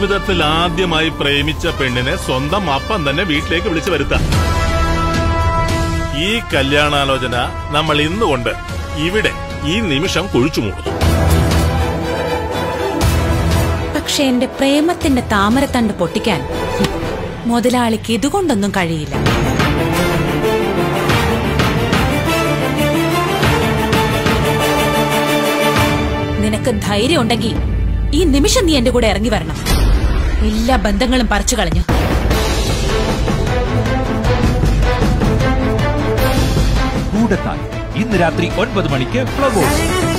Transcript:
ജീവിതത്തിൽ ആദ്യമായി പ്രേമിച്ച പെണ്ണിനെ സ്വന്തം അപ്പം തന്നെ വീട്ടിലേക്ക് വിളിച്ചു വരുത്താം ഈ കല്യാണാലോചന നമ്മൾ ഇന്നുകൊണ്ട് ഇവിടെ ഈ നിമിഷം കുഴിച്ചു മൂടുന്നു പക്ഷെ എന്റെ പ്രേമത്തിന്റെ താമരത്തണ്ട് പൊട്ടിക്കാൻ ഹും, മുതലാളിക്ക് ഇതുകൊണ്ടൊന്നും കഴിയില്ല നിനക്ക് ധൈര്യം ഉണ്ടെങ്കിൽ ഈ നിമിഷം നീ എന്റെ കൂടെ ഇറങ്ങി വരണം എല്ലാ ബന്ധങ്ങളും പറിച്ചു കളഞ്ഞു കൂടത്താൻ ഇന്ന് രാത്രി ഒൻപത് മണിക്ക് ഫ്ലവേഴ്സ്